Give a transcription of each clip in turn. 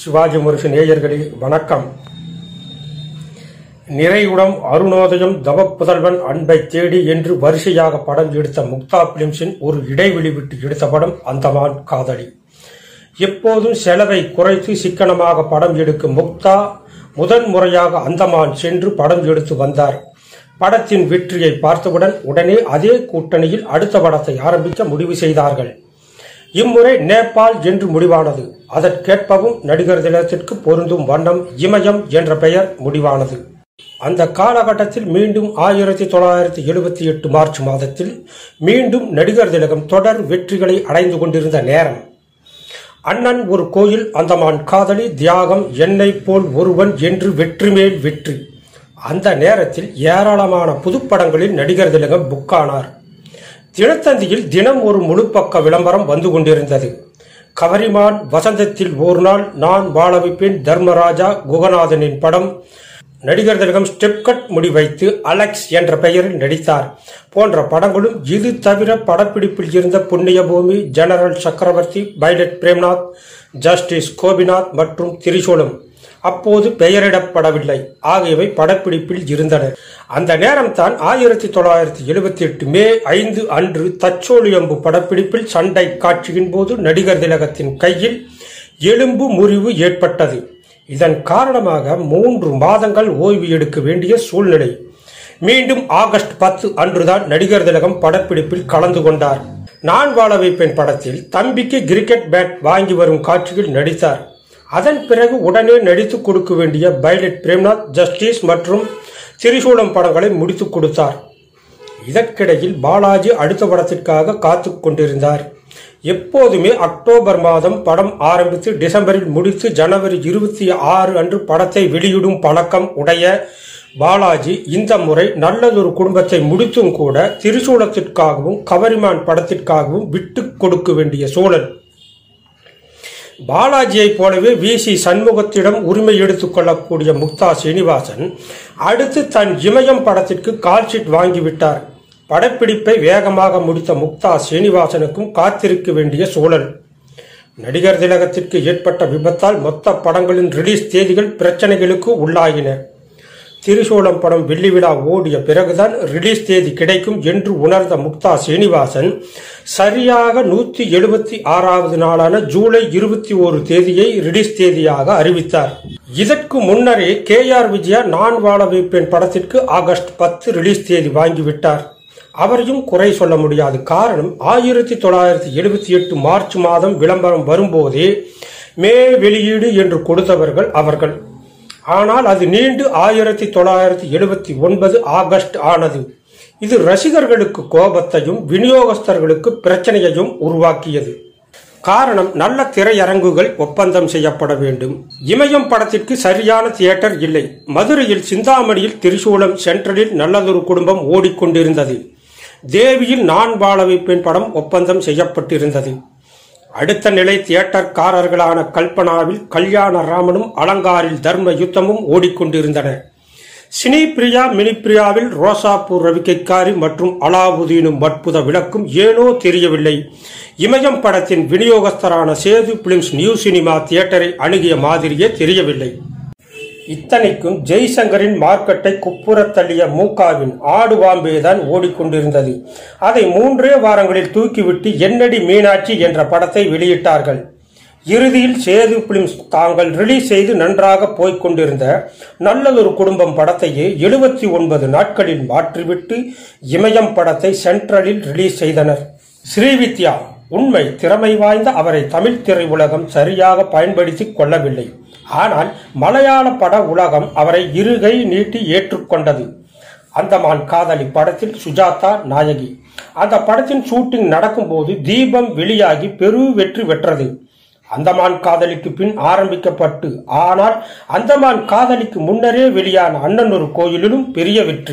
சிவாஜி முரசு நேயர்களே வணக்கம் நிறைவுடம் அருணோதயம் தவப்புதல்வன் அன்பை தேடி என்று வரிசையாக படம் எடுத்த முக்தா பிலிம்ஸின் ஒரு இடைவெளி விட்டு எடுத்த படம் அந்தமான் காதலி எப்போதும் செலவை குறைத்து சிக்கனமாக படம் எடுக்கும் முக்தா முதன் முறையாக அந்தமான் சென்று படம் எடுத்து வந்தார் படத்தின் வெற்றியை பார்த்தவுடன் உடனே அதே கூட்டணியில் அடுத்த படத்தை ஆரம்பிக்க முடிவு செய்தார்கள் இம்முறை நேபாள் என்று முடிவானது அதற்கேற்பவும் நடிகர் தினத்திற்கு பொருந்தும் வண்ணம் இமயம் என்ற பெயர் முடிவானது அந்த காலகட்டத்தில் மீண்டும் ஆயிரத்தி தொள்ளாயிரத்தி எழுபத்தி எட்டு மார்ச் மாதத்தில் மீண்டும் நடிகர் திலகம் தொடர் வெற்றிகளை அடைந்து கொண்டிருந்த நேரம் அண்ணன் ஒரு கோயில் அந்தமான் காதலி தியாகம் என்னை போல் ஒருவன் என்று வெற்றி மேல் வெற்றி அந்த நேரத்தில் ஏராளமான புதுப்படங்களில் நடிகர் திலகம் புக்கானார் தினத்தந்தியில் தினம் ஒரு முழுப்பக்க விளம்பரம் வந்து கொண்டிருந்தது கவரிமான் வசந்தத்தில் ஒரு நாள் நான் வாழ வைப்பேன் தர்மராஜா குகநாதனின் படம் நடிகர் திலகம் ஸ்டெப் கட் முடிவைத்து அலெக்ஸ் என்ற பெயரில் நடித்தார் போன்ற படங்களும் இது தவிர படப்பிடிப்பில் இருந்த புண்ணிய பூமி ஜெனரல் சக்கரவர்த்தி பைலட் பிரேம்நாத் ஜஸ்டிஸ் கோபிநாத் மற்றும் திரிசூலம் அப்போது பெயரிடப்படவில்லை ஆகியவை படப்பிடிப்பில் இருந்தன அந்த நேரம்தான் ஆயிரத்தி தொள்ளாயிரத்தி எழுபத்தி எட்டு மே ஐந்து அன்று தச்சோழியம்பு படப்பிடிப்பில் சண்டை காட்சியின் போது நடிகர் திலகத்தின் கையில் எலும்பு முறிவு ஏற்பட்டது இதன் காரணமாக மூன்று மாதங்கள் ஓய்வு எடுக்க வேண்டிய சூழ்நிலை மீண்டும் ஆகஸ்ட் பத்து அன்றுதான் நடிகர் திலகம் படப்பிடிப்பில் கலந்து கொண்டார் நான் வாழ வைப்பேன் படத்தில் தம்பிக்கு கிரிக்கெட் பேட் வாங்கி வரும் காட்சியில் நடித்தார் அதன் பிறகு உடனே நடித்துக் கொடுக்க வேண்டிய பைலட் பிரேம்நாத் ஜஸ்டிஸ் மற்றும் திரிசூலம் படங்களை முடித்துக் கொடுத்தார் இதற்கிடையில் பாலாஜி அடுத்த படத்திற்காக காத்து கொண்டிருந்தார் எப்போதுமே அக்டோபர் மாதம் படம் ஆரம்பித்து டிசம்பரில் முடித்து ஜனவரி இருபத்தி ஆறு அன்று படத்தை வெளியிடும் பழக்கம் உடைய பாலாஜி இந்த முறை நல்லதொரு குடும்பத்தை முடித்தும் கூட திரிசூலத்திற்காகவும் கவரிமான் படத்திற்காகவும் விட்டு கொடுக்க வேண்டிய சூழல் பாலாஜியைப் போலவே வி சி சண்முகத்திடம் உரிமை எடுத்துக் கொள்ளக்கூடிய முக்தா சீனிவாசன் அடுத்து தன் இமயம் படத்திற்கு கால்ஷீட் வாங்கிவிட்டார் படப்பிடிப்பை வேகமாக முடித்த முக்தா சீனிவாசனுக்கும் காத்திருக்க வேண்டிய சூழல் நடிகர் திலகத்திற்கு ஏற்பட்ட விபத்தால் மொத்த படங்களின் ரிலீஸ் தேதிகள் பிரச்சனைகளுக்கு உள்ளாகின திரிசூலம் படம் வெள்ளி விழா ஓடிய பிறகுதான் ரிலீஸ் தேதி கிடைக்கும் என்று உணர்ந்த முக்தா சீனிவாசன் சரியாக நூத்தி எழுபத்தி ஆறாவது நாளான ஜூலை இருபத்தி ஒரு தேதியை ரிலீஸ் தேதியாக அறிவித்தார் இதற்கு முன்னரே கே ஆர் விஜயா நான் வாழ வைப்பேன் படத்திற்கு ஆகஸ்ட் பத்து ரிலீஸ் தேதி வாங்கிவிட்டார் அவரையும் குறை சொல்ல முடியாது காரணம் ஆயிரத்தி தொள்ளாயிரத்தி எழுபத்தி எட்டு மார்ச் மாதம் விளம்பரம் வரும்போதே மே வெளியீடு என்று கொடுத்தவர்கள் அவர்கள் ஆனால் அது நீண்டு ஆயிரத்தி தொள்ளாயிரத்தி எழுபத்தி ஒன்பது ஆகஸ்ட் ஆனது இது ரசிகர்களுக்கு கோபத்தையும் விநியோகஸ்தர்களுக்கு பிரச்சனையையும் உருவாக்கியது காரணம் நல்ல திரையரங்குகள் ஒப்பந்தம் செய்யப்பட வேண்டும் இமயம் படத்திற்கு சரியான தியேட்டர் இல்லை மதுரையில் சிந்தாமணியில் திரிசூலம் சென்ட்ரலில் நல்லதொரு குடும்பம் ஓடிக்கொண்டிருந்தது தேவியில் நான் வாழ வைப்பேன் படம் ஒப்பந்தம் செய்யப்பட்டிருந்தது அடுத்த நிலை தியேட்டர்காரர்களான கல்பனாவில் கல்யாண ராமனும் அலங்காரில் தர்ம யுத்தமும் ஓடிக்கொண்டிருந்தன சினி பிரியா மினி பிரியாவில் ரோசாப்பூர் ரவிக்கைக்காரி மற்றும் அலாவுதீனும் அற்புத விளக்கும் ஏனோ தெரியவில்லை இமயம் படத்தின் விநியோகஸ்தரான சேது பிலிம்ஸ் நியூ சினிமா தியேட்டரை அணுகிய மாதிரியே தெரியவில்லை இத்தனைக்கும் ஜெய்சங்கரின் மார்க்கெட்டை குப்புறத் தள்ளிய மூகாவின் ஆடு வாம்பே தான் ஓடிக்கொண்டிருந்தது அதை மூன்றே வாரங்களில் தூக்கிவிட்டு என்னடி மீனாட்சி என்ற படத்தை வெளியிட்டார்கள் இறுதியில் சேது பிலிம்ஸ் தாங்கள் ரிலீஸ் செய்து நன்றாக போய்க் கொண்டிருந்த நல்லதொரு குடும்பம் படத்தையே எழுபத்தி ஒன்பது நாட்களில் மாற்றிவிட்டு இமயம் படத்தை சென்ட்ரலில் ரிலீஸ் செய்தனர் ஸ்ரீவித்யா உண்மை திறமை வாய்ந்த அவரை தமிழ் திரையுலகம் சரியாக பயன்படுத்திக் கொள்ளவில்லை ஆனால் மலையாள பட உலகம் அவரை இருகை நீட்டி ஏற்றுக்கொண்டது அந்தமான் காதலி படத்தில் சுஜாதா நாயகி அந்த படத்தின் ஷூட்டிங் நடக்கும்போது தீபம் வெளியாகி பெரு வெற்றி பெற்றது அந்தமான் காதலிக்கு பின் ஆரம்பிக்கப்பட்டு ஆனால் அந்தமான் காதலிக்கு முன்னரே வெளியான அண்ணன் ஒரு கோயிலிலும் பெரிய வெற்றி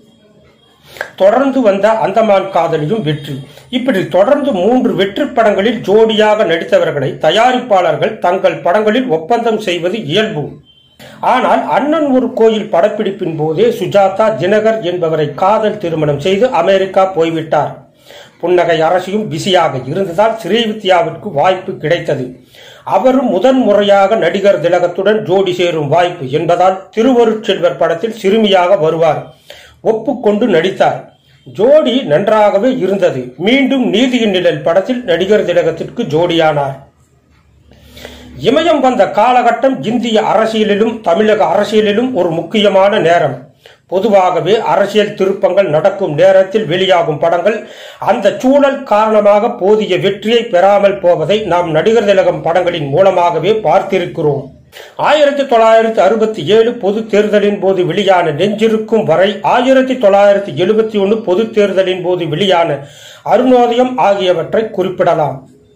தொடர்ந்து வந்த அந்தமான் காதலியும் வெற்றி இப்படி தொடர்ந்து மூன்று வெற்றி படங்களில் ஜோடியாக நடித்தவர்களை தயாரிப்பாளர்கள் தங்கள் படங்களில் ஒப்பந்தம் செய்வது இயல்பு ஆனால் அண்ணன் ஒரு கோயில் படப்பிடிப்பின் போதே சுஜாதா தினகர் என்பவரை காதல் திருமணம் செய்து அமெரிக்கா போய்விட்டார் புன்னகை அரசியும் பிஸியாக இருந்ததால் ஸ்ரீவித்யாவிற்கு வாய்ப்பு கிடைத்தது அவரும் முதன் முறையாக நடிகர் திலகத்துடன் ஜோடி சேரும் வாய்ப்பு என்பதால் திருவருட்செல்வர் படத்தில் சிறுமியாக வருவார் ஒப்புக்கொண்டு நடித்தார் ஜோடி நன்றாகவே இருந்தது மீண்டும் நீதியின் நிழல் படத்தில் நடிகர் திலகத்திற்கு ஜோடியானார் இமயம் வந்த காலகட்டம் இந்திய அரசியலிலும் தமிழக அரசியலிலும் ஒரு முக்கியமான நேரம் பொதுவாகவே அரசியல் திருப்பங்கள் நடக்கும் நேரத்தில் வெளியாகும் படங்கள் அந்த சூழல் காரணமாக போதிய வெற்றியை பெறாமல் போவதை நாம் நடிகர் திலகம் படங்களின் மூலமாகவே பார்த்திருக்கிறோம் ஆயிரத்தி தொள்ளாயிரத்தி அறுபத்தி ஏழு பொது தேர்தலின் போது வெளியான நெஞ்சிருக்கும் வரை ஆயிரத்தி தொள்ளாயிரத்தி எழுபத்தி ஒன்று பொது தேர்தலின் போது வெளியான அருணோதயம் ஆகியவற்றை குறிப்பிடலாம்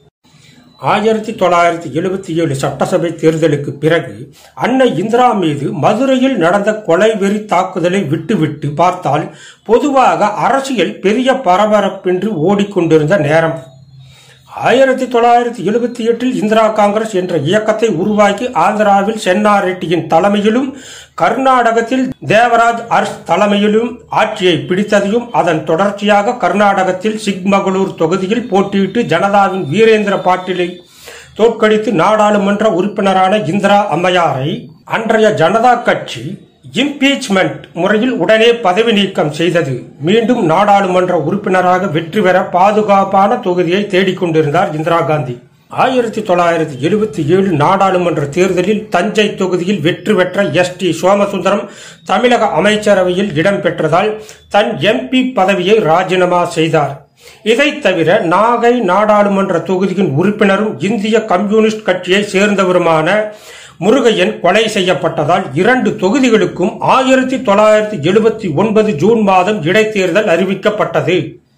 ஆயிரத்தி தொள்ளாயிரத்தி எழுபத்தி ஏழு சட்டசபை தேர்தலுக்கு பிறகு அன்னை இந்திரா மீது மதுரையில் நடந்த கொலை வெறி தாக்குதலை விட்டுவிட்டு பார்த்தால் பொதுவாக அரசியல் பெரிய பரபரப்பின்றி ஓடிக்கொண்டிருந்த நேரம் ஆயிரத்தி தொள்ளாயிரத்தி எழுபத்தி எட்டில் இந்திரா காங்கிரஸ் என்ற இயக்கத்தை உருவாக்கி ஆந்திராவில் சென்னா ரெட்டியின் தலைமையிலும் கர்நாடகத்தில் தேவராஜ் அர்ஸ் தலைமையிலும் ஆட்சியை பிடித்ததையும் அதன் தொடர்ச்சியாக கர்நாடகத்தில் சிக்மகளூர் தொகுதியில் போட்டியிட்டு ஜனதாவின் வீரேந்திர பாட்டிலை தோற்கடித்து நாடாளுமன்ற உறுப்பினரான இந்திரா அம்மையாரை அன்றைய ஜனதா கட்சி இம்பீச்மெண்ட் முறையில் உடனே பதவி நீக்கம் செய்தது மீண்டும் நாடாளுமன்ற உறுப்பினராக வெற்றி பெற பாதுகாப்பான தொகுதியை தேடிக்கொண்டிருந்தார் இந்திரா காந்தி ஆயிரத்தி தொள்ளாயிரத்தி எழுபத்தி ஏழு நாடாளுமன்ற தேர்தலில் தஞ்சை தொகுதியில் வெற்றி பெற்ற எஸ் டி சோமசுந்தரம் தமிழக அமைச்சரவையில் இடம்பெற்றதால் தன் எம்பி பதவியை ராஜினாமா செய்தார் இதைத் தவிர நாகை நாடாளுமன்ற தொகுதியின் உறுப்பினரும் இந்திய கம்யூனிஸ்ட் கட்சியை சேர்ந்தவருமான முருகையன் கொலை செய்யப்பட்டதால் இரண்டு தொகுதிகளுக்கும் ஆயிரத்தி தொள்ளாயிரத்தி எழுபத்தி ஒன்பது ஜூன் மாதம் இடைத்தேர்தல் அறிவிக்கப்பட்டது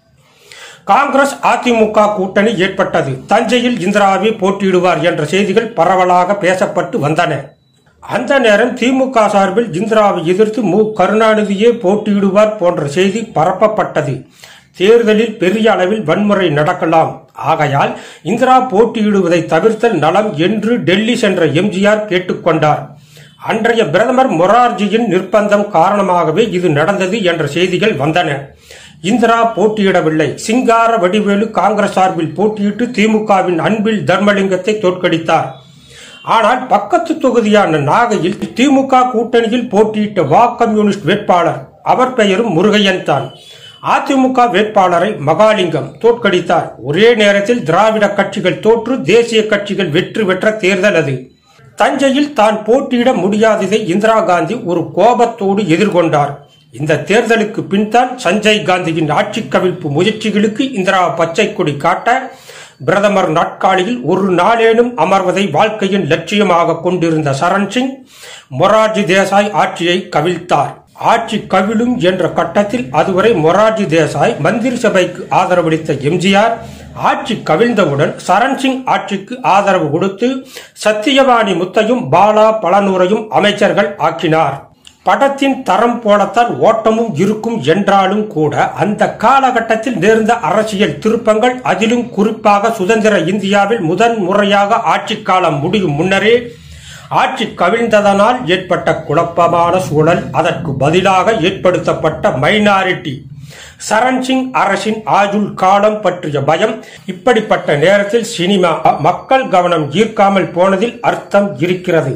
காங்கிரஸ் அதிமுக கூட்டணி ஏற்பட்டது தஞ்சையில் இந்திராவே போட்டியிடுவார் என்ற செய்திகள் பரவலாக பேசப்பட்டு வந்தன அந்த நேரம் திமுக சார்பில் இந்திராவை எதிர்த்து மு கருணாநிதியே போட்டியிடுவார் போன்ற செய்தி பரப்பப்பட்டது தேர்தலில் பெரிய அளவில் வன்முறை நடக்கலாம் ஆகையால் இந்திரா போட்டியிடுவதை தவிர்த்தல் நலம் என்று டெல்லி சென்ற எம்ஜிஆர் கேட்டுக்கொண்டார் அன்றைய பிரதமர் மொரார்ஜியின் நிர்பந்தம் காரணமாகவே இது நடந்தது என்ற செய்திகள் வந்தன இந்திரா போட்டியிடவில்லை சிங்கார வடிவேலு காங்கிரஸ் சார்பில் போட்டியிட்டு திமுகவின் அன்பில் தர்மலிங்கத்தை தோற்கடித்தார் ஆனால் பக்கத்து தொகுதியான நாகையில் திமுக கூட்டணியில் போட்டியிட்ட வா கம்யூனிஸ்ட் வேட்பாளர் அவர் பெயரும் முருகையன் தான் அதிமுக வேட்பாளரை மகாலிங்கம் தோற்கடித்தார் ஒரே நேரத்தில் திராவிட கட்சிகள் தோற்று தேசிய கட்சிகள் வெற்றி பெற்ற தேர்தல் அது தஞ்சையில் தான் போட்டியிட முடியாததை இந்திரா காந்தி ஒரு கோபத்தோடு எதிர்கொண்டார் இந்த தேர்தலுக்கு பின்தான் சஞ்சய் காந்தியின் ஆட்சி கவிழ்ப்பு முயற்சிகளுக்கு இந்திரா பச்சை கொடி காட்ட பிரதமர் நாட்காலியில் ஒரு நாளேனும் அமர்வதை வாழ்க்கையின் லட்சியமாக கொண்டிருந்த சரண் சிங் மொரார்ஜி தேசாய் ஆட்சியை கவிழ்த்தார் ஆட்சி கவிழும் என்ற கட்டத்தில் அதுவரை மொரார்ஜி தேசாய் மந்திரி சபைக்கு ஆதரவளித்த எம்ஜிஆர் ஆட்சி கவிழ்ந்தவுடன் சரண் சிங் ஆட்சிக்கு ஆதரவு கொடுத்து சத்தியவாணி முத்தையும் பாலா பலனூரையும் அமைச்சர்கள் ஆக்கினார் படத்தின் தரம் போலத்தான் ஓட்டமும் இருக்கும் என்றாலும் கூட அந்த காலகட்டத்தில் நேர்ந்த அரசியல் திருப்பங்கள் அதிலும் குறிப்பாக சுதந்திர இந்தியாவில் முதன் முறையாக ஆட்சி காலம் முடியும் முன்னரே ஆட்சி கவிழ்ந்ததனால் ஏற்பட்ட குழப்பமான சூழல் அதற்கு பதிலாக ஏற்படுத்தப்பட்ட மைனாரிட்டி சரண் சிங் அரசின் ஆயுள் காலம் பற்றிய பயம் இப்படிப்பட்ட நேரத்தில் சினிமா மக்கள் கவனம் ஈர்க்காமல் போனதில் அர்த்தம் இருக்கிறது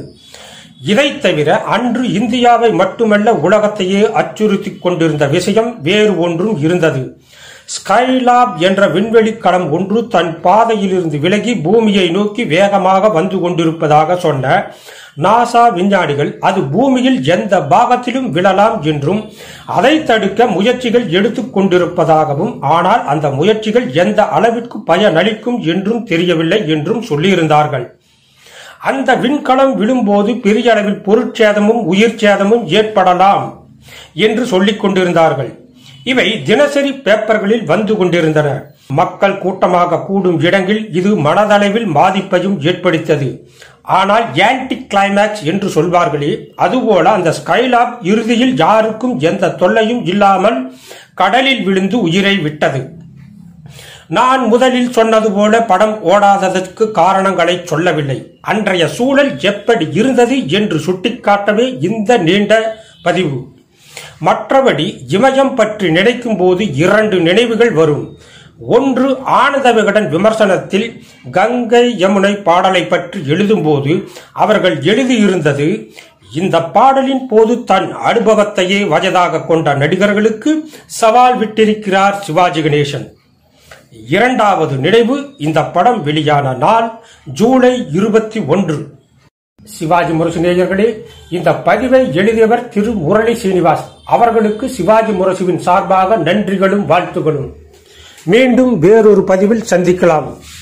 இதைத் தவிர அன்று இந்தியாவை மட்டுமல்ல உலகத்தையே அச்சுறுத்திக் கொண்டிருந்த விஷயம் வேறு ஒன்றும் இருந்தது ஸ்கைலாப் என்ற விண்வெளி களம் ஒன்று தன் பாதையிலிருந்து விலகி பூமியை நோக்கி வேகமாக வந்து கொண்டிருப்பதாக சொன்ன நாசா விஞ்ஞானிகள் அது பூமியில் எந்த பாகத்திலும் விழலாம் என்றும் அதை தடுக்க முயற்சிகள் எடுத்துக் கொண்டிருப்பதாகவும் ஆனால் அந்த முயற்சிகள் எந்த அளவிற்கு பயனளிக்கும் என்றும் தெரியவில்லை என்றும் சொல்லியிருந்தார்கள் அந்த விண்கலம் விழும்போது பெரிய அளவில் பொருட்சேதமும் உயிர் சேதமும் ஏற்படலாம் என்று சொல்லிக் கொண்டிருந்தார்கள் இவை தினசரி பேப்பர்களில் வந்து கொண்டிருந்தன மக்கள் கூட்டமாக கூடும் இடங்களில் இது மனதளவில் பாதிப்பையும் ஏற்படுத்தது ஆனால் ஆன்டி கிளைமேக்ஸ் என்று சொல்வார்களே அதுபோல அந்த ஸ்கைலாப் இறுதியில் யாருக்கும் எந்த தொல்லையும் இல்லாமல் கடலில் விழுந்து உயிரை விட்டது நான் முதலில் சொன்னது போல படம் ஓடாததற்கு காரணங்களை சொல்லவில்லை அன்றைய சூழல் எப்படி இருந்தது என்று சுட்டிக்காட்டவே இந்த நீண்ட பதிவு மற்றபடி இமயம் பற்றி நினைக்கும் போது இரண்டு நினைவுகள் வரும் ஒன்று ஆனந்த விகடன் விமர்சனத்தில் கங்கை யமுனை பாடலை பற்றி எழுதும்போது அவர்கள் எழுதியிருந்தது இந்த பாடலின் போது தன் அனுபவத்தையே வயதாக கொண்ட நடிகர்களுக்கு சவால் விட்டிருக்கிறார் சிவாஜி கணேசன் இரண்டாவது நினைவு இந்த படம் வெளியான நாள் ஜூலை இருபத்தி ஒன்று சிவாஜி முரசு நேயர்களே இந்த பதிவை எழுதியவர் திரு முரளி சீனிவாஸ் அவர்களுக்கு சிவாஜி முரசுவின் சார்பாக நன்றிகளும் வாழ்த்துகளும் மீண்டும் வேறொரு பதிவில் சந்திக்கலாம்